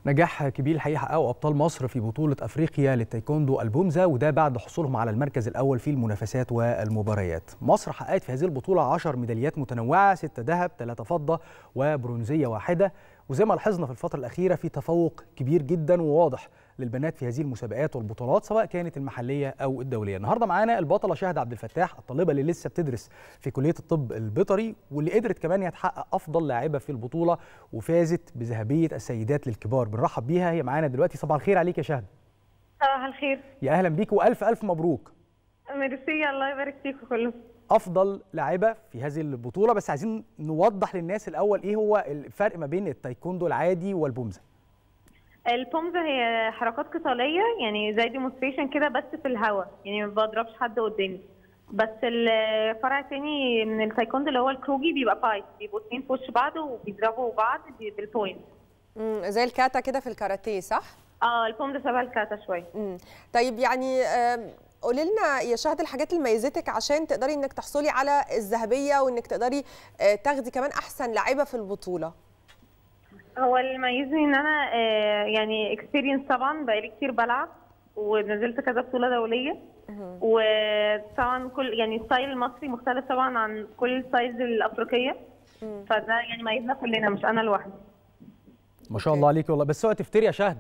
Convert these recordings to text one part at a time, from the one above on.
نجاح كبير الحقيقه حققه ابطال مصر في بطوله افريقيا للتايكوندو البومزا وده بعد حصولهم على المركز الاول في المنافسات والمباريات. مصر حققت في هذه البطوله 10 ميداليات متنوعه 6 ذهب 3 فضه وبرونزيه واحده وزي ما لاحظنا في الفتره الاخيره في تفوق كبير جدا وواضح للبنات في هذه المسابقات والبطولات سواء كانت المحليه او الدوليه. النهارده معانا البطله شاهد عبد الفتاح الطالبه اللي لسه بتدرس في كليه الطب البيطري واللي قدرت كمان هي تحقق افضل لاعبه في البطوله وفازت بذهبيه السيدات للكبار. بنرحب بيها هي معانا دلوقتي صباح الخير عليك يا شهد. صباح الخير يا اهلا بيك والف الف مبروك. ميرسي الله يبارك فيكم كلكم افضل لاعبه في هذه البطوله بس عايزين نوضح للناس الاول ايه هو الفرق ما بين التايكوندو العادي والبومزا. البومزا هي حركات قتاليه يعني زي ديمونستريشن كده بس في الهواء يعني ما بضربش حد قدامي بس الفرع الثاني من التايكوندو اللي هو الكروجي بيبقى فايت بيبقوا اثنين في وش بعض وبيضربوا بعض بالبوينت امم زي الكاتا كده في الكاراتيه صح؟ اه البومزا شبه الكاتا شويه امم طيب يعني آم، قولي لنا يا شهد الحاجات اللي ميزتك عشان تقدري انك تحصلي على الذهبيه وانك تقدري آه، تاخدي كمان احسن لاعبه في البطوله هو اللي ميزني ان انا آه، يعني اكسبيرينس طبعا بقالي كتير بلعب ونزلت كذا بطوله دوليه وطبعا كل يعني الستايل المصري مختلف طبعا عن كل الستايلز الافريقيه فده يعني ميزنا كلنا مش انا لوحدي ما شاء الله عليك والله بس اوعي تفتري يا شهد.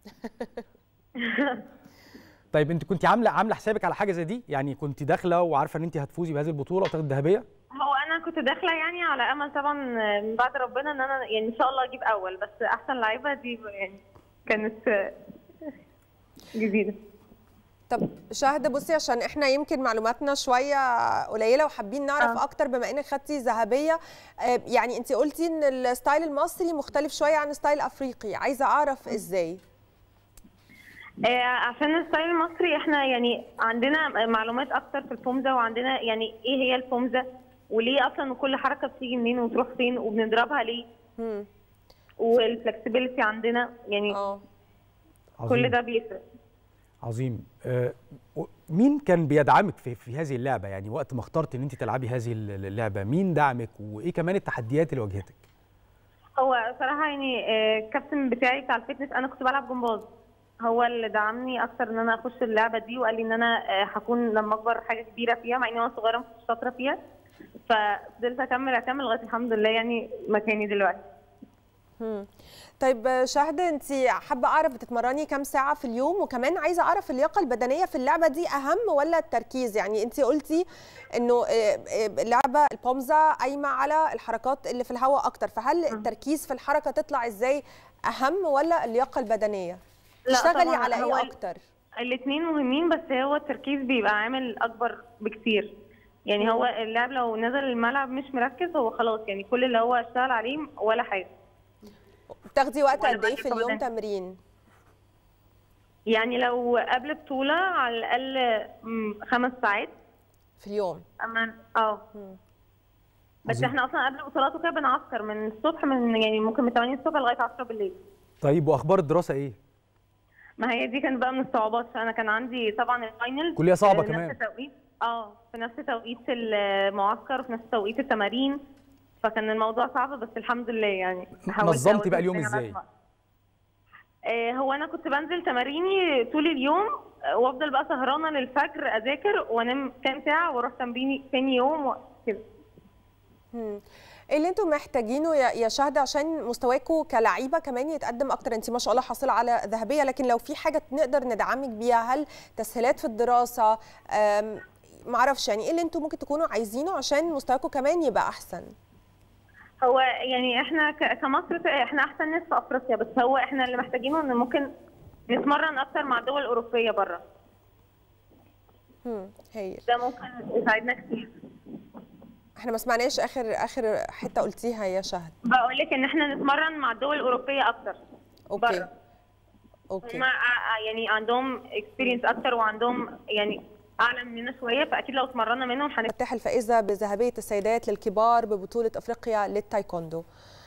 طيب انت كنت عامله عامله حسابك على حاجه زي دي؟ يعني كنت داخله وعارفه ان انت هتفوزي بهذه البطوله وتاخدي الذهبيه؟ هو انا كنت داخله يعني على امل طبعا من بعد ربنا ان انا يعني ان شاء الله اجيب اول بس احسن لعيبه دي يعني كانت آه، جديده طب شهد بصي عشان احنا يمكن معلوماتنا شويه قليله وحابين نعرف آه. اكتر بما انك خدتي ذهبيه آه، يعني انت قلتي ان الستايل المصري مختلف شويه عن الستايل الافريقي عايزه اعرف ازاي آه، عشان الستايل المصري احنا يعني عندنا معلومات اكتر في الفومزا وعندنا يعني ايه هي الفومزا وليه اصلا كل حركه بتيجي منين وتروح فين وبنضربها ليه مم. والفلكسبيليتي عندنا يعني اه كل ده بيفرق عظيم آه، و- مين كان بيدعمك في, في هذه اللعبه يعني وقت ما اخترت ان انت تلعبي هذه اللعبه مين دعمك وايه كمان التحديات اللي واجهتك هو صراحه يعني آه، الكابتن بتاعي بتاع الفتنس انا كنت بلعب جمباز هو اللي دعمني اكتر ان انا اخش اللعبه دي وقال لي ان انا آه، هكون لما اكبر حاجه كبيره فيها مع اني وانا صغيره ما كنتش شاطره فيها ففضلت اكمل اكمل لغايه الحمد لله يعني مكاني دلوقتي مم. طيب آه، شهد انت حابه اعرف بتتمرني كام ساعه في اليوم وكمان عايزه اعرف اللياقه البدنيه في اللعبه دي اهم ولا التركيز يعني انت قلتي انه آه، آه، اللعبه البومزا قايمه على الحركات اللي في الهواء اكتر فهل التركيز في الحركه تطلع ازاي اهم ولا اللياقه البدنيه لا تشتغلي طبعاً، على هو ايه ال- اكتر الاثنين مهمين بس هو التركيز بيبقى عامل اكبر بكتير يعني هو اللاعب لو نزل الملعب مش مركز هو خلاص يعني كل اللي هو اشتغل عليه ولا حاجه بتاخدي وقت ولا قد ايه بقى في اليوم كمان. تمرين يعني لو قبل بطوله على الاقل مم، خمس ساعات في اليوم اما اه بس عظيم. احنا اصلا قبل البطولات وكده بنعسكر من الصبح من يعني ممكن من 8 الصبح لغايه 10 بالليل طيب واخبار الدراسه ايه ما هي دي كانت بقى من الصعوبات فانا كان عندي طبعا الفاينل كلية صعبة في كمان. نفس التوقيت اه في نفس توقيت المعسكر وفي نفس توقيت التمارين فكان الموضوع صعب بس الحمد لله يعني حاولت نظمتي أوازن بقى اليوم بين إزاي؟ الأسبوع. آه هو انا كنت بنزل تماريني طول اليوم آه، وافضل بقى سهرانه للفجر اذاكر وانام كام ساعه واروح تمريني تاني يوم وكده مم. ايه اللي انتم محتاجينه يا يا شهد عشان مستواكم كلعيبه كمان يتقدم اكتر انت ما شاء الله حاصله على ذهبيه لكن لو في حاجه نقدر ندعمك بيها هل تسهيلات في الدراسه أم، معرفش يعني ايه اللي انتم ممكن تكونوا عايزينه عشان مستواكم كمان يبقى احسن هو يعني احنا ك- كمصر ف- احنا احسن ناس في افريقيا بس هو احنا اللي محتاجينه ان ممكن نتمرن اكتر مع الدول الاوروبيه بره مم. هايل ده ممكن يساعدنا كتير احنا ما سمعناش اخر اخر حته قلتيها يا شهد بقول لك ان احنا نتمرن مع الدول الاوروبيه اكتر اوكي بره اوكي هم يعني عندهم اكسبيرينس اكتر وعندهم يعني اعلى مننا شويه فاكيد لو اتمرنا منهم هنبقى فتح الفائزه بذهبيه السيدات للكبار ببطوله افريقيا للتايكوندو